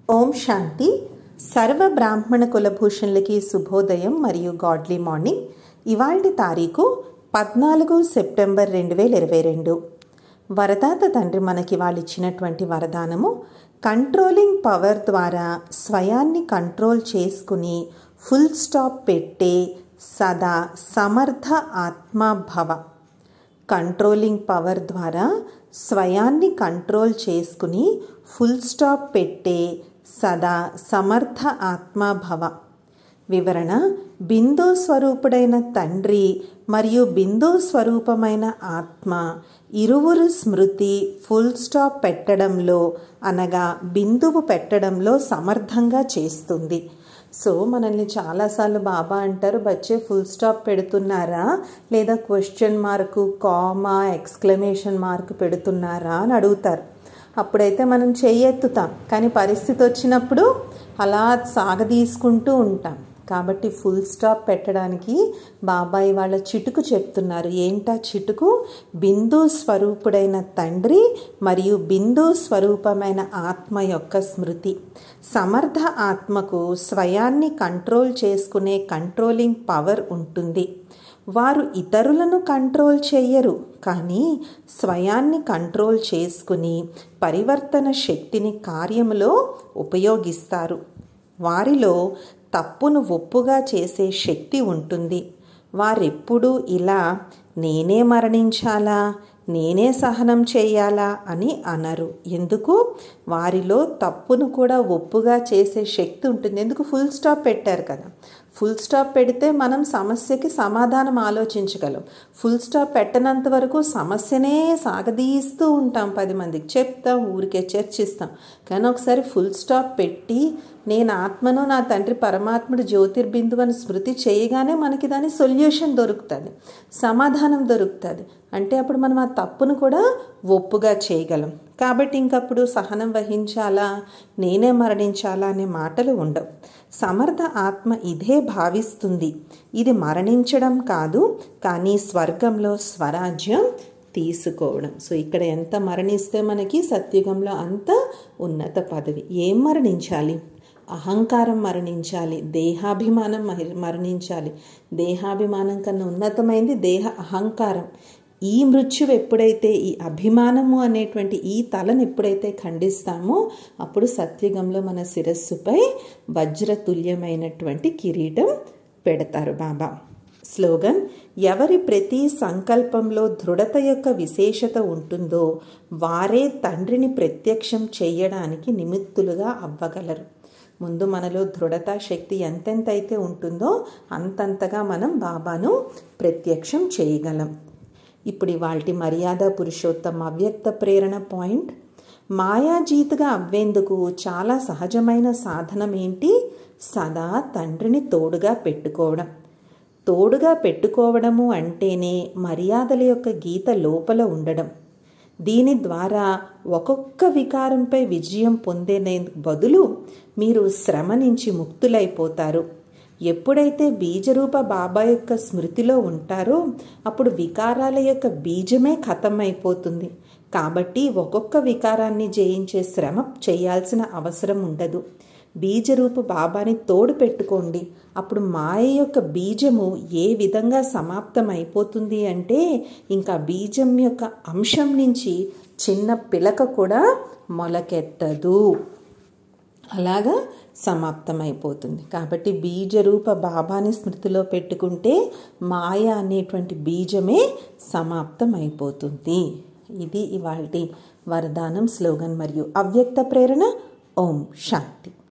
ఓం శాంతి సర్వ బ్రాహ్మణ కులభూషణులకి శుభోదయం మరియు గాడ్లీ మార్నింగ్ ఇవాళ తారీఖు పద్నాలుగు సెప్టెంబర్ రెండు వేల ఇరవై రెండు వరదాత తండ్రి మనకి వాళ్ళు ఇచ్చినటువంటి వరదానము కంట్రోలింగ్ పవర్ ద్వారా స్వయాన్ని కంట్రోల్ చేసుకుని ఫుల్ స్టాప్ పెట్టే సదా సమర్థ ఆత్మభవ కంట్రోలింగ్ పవర్ ద్వారా స్వయాన్ని కంట్రోల్ చేసుకుని ఫుల్ స్టాప్ పెట్టే సదా సమర్థ ఆత్మభవ వివరణ బిందు స్వరూపుడైన తండ్రి మరియు బిందు స్వరూపమైన ఆత్మ ఇరువురు స్మృతి ఫుల్ స్టాప్ పెట్టడంలో అనగా బిందువు పెట్టడంలో సమర్థంగా చేస్తుంది సో మనల్ని చాలాసార్లు బాబా అంటారు బచ్చే ఫుల్ స్టాప్ పెడుతున్నారా లేదా question mark comma exclamation mark పెడుతున్నారా అని అడుగుతారు అప్పుడైతే మనం చెయ్యెత్తుతాం కానీ పరిస్థితి వచ్చినప్పుడు అలా సాగదీసుకుంటూ ఉంటాం కాబట్టి ఫుల్ స్టాప్ పెట్టడానికి బాబాయ్ వాళ్ళ చిటుకు చెప్తున్నారు ఏంటా చిటుకు బిందు స్వరూపుడైన తండ్రి మరియు బిందు స్వరూపమైన ఆత్మ యొక్క స్మృతి సమర్థ ఆత్మకు స్వయాన్ని కంట్రోల్ చేసుకునే కంట్రోలింగ్ పవర్ ఉంటుంది వారు ఇతరులను కంట్రోల్ చెయ్యరు కానీ స్వయాన్ని కంట్రోల్ చేసుకుని పరివర్తన శక్తిని కార్యములో ఉపయోగిస్తారు వారిలో తప్పును ఒప్పుగా చేసే శక్తి ఉంటుంది వారెప్పుడూ ఇలా నేనే మరణించాలా నేనే సహనం చేయాలా అని అనరు ఎందుకు వారిలో తప్పును కూడా ఒప్పుగా చేసే శక్తి ఉంటుంది ఎందుకు ఫుల్ స్టాప్ పెట్టారు కదా ఫుల్ స్టాప్ పెడితే మనం సమస్యకి సమాధానం ఆలోచించగలం ఫుల్ స్టాప్ పెట్టనంత వరకు సమస్యనే సాగదీస్తూ ఉంటాం పది మందికి చెప్తాం ఊరికే చర్చిస్తాం కానీ ఒకసారి ఫుల్ స్టాప్ పెట్టి నేను ఆత్మను నా తండ్రి పరమాత్ముడు జ్యోతిర్బిందు అని స్మృతి చేయగానే మనకి దాని సొల్యూషన్ దొరుకుతుంది సమాధానం దొరుకుతుంది అంటే అప్పుడు మనం ఆ తప్పును కూడా ఒప్పుగా చేయగలం కాబట్టి ఇంకప్పుడు సహనం వహించాలా నేనే మరణించాలా అనే మాటలు ఉండవు సమర్థ ఆత్మ ఇదే భావిస్తుంది ఇది మరణించడం కాదు కానీ స్వర్గంలో స్వరాజ్యం తీసుకోవడం సో ఇక్కడ ఎంత మరణిస్తే మనకి సత్యుగంలో అంత ఉన్నత పదవి ఏం మరణించాలి అహంకారం మరణించాలి దేహాభిమానం మరణించాలి దేహాభిమానం కన్నా ఉన్నతమైంది దేహ అహంకారం ఈ మృత్యువు ఎప్పుడైతే ఈ అభిమానము అనేటువంటి ఈ తలను ఎప్పుడైతే ఖండిస్తామో అప్పుడు సత్యుగంలో మన శిరస్సుపై వజ్రతుల్యమైనటువంటి కిరీటం పెడతారు బాబా స్లోగన్ ఎవరి ప్రతి సంకల్పంలో దృఢత యొక్క విశేషత ఉంటుందో వారే తండ్రిని ప్రత్యక్షం చేయడానికి నిమిత్తులుగా అవ్వగలరు ముందు మనలో దృఢత శక్తి ఎంతెంత అయితే ఉంటుందో అంతంతగా మనం బాబాను ప్రత్యక్షం చేయగలం ఇప్పుడు ఇవాల్టి మర్యాద పురుషోత్తం అవ్యక్త ప్రేరణ పాయింట్ మాయాజీతుగా అవ్వేందుకు చాలా సహజమైన సాధనం ఏంటి సదా తండ్రిని తోడుగా పెట్టుకోవడం తోడుగా పెట్టుకోవడము అంటేనే మర్యాదల యొక్క గీత లోపల ఉండడం దీని ద్వారా ఒక్కొక్క వికారంపై విజయం పొందే బదులు మీరు శ్రమ నుంచి ముక్తులైపోతారు ఎప్పుడైతే బీజరూప బాబా యొక్క స్మృతిలో ఉంటారో అప్పుడు వికారాల యొక్క బీజమే ఖతమైపోతుంది కాబట్టి ఒక్కొక్క వికారాన్ని జయించే శ్రమ చేయాల్సిన అవసరం ఉండదు బీజరూపు బాబాని తోడు పెట్టుకోండి అప్పుడు మాయ యొక్క బీజము ఏ విధంగా సమాప్తం అయిపోతుంది అంటే ఇంకా బీజం యొక్క అంశం నుంచి చిన్న పిలక కూడా మొలకెత్తదు అలాగా సమాప్తమైపోతుంది కాబట్టి బీజరూప బాబాని స్మృతిలో పెట్టుకుంటే మాయ అనేటువంటి బీజమే సమాప్తమైపోతుంది ఇది ఇవాళ వరదానం స్లోగన్ మరియు అవ్యక్త ప్రేరణ ఓం శాంతి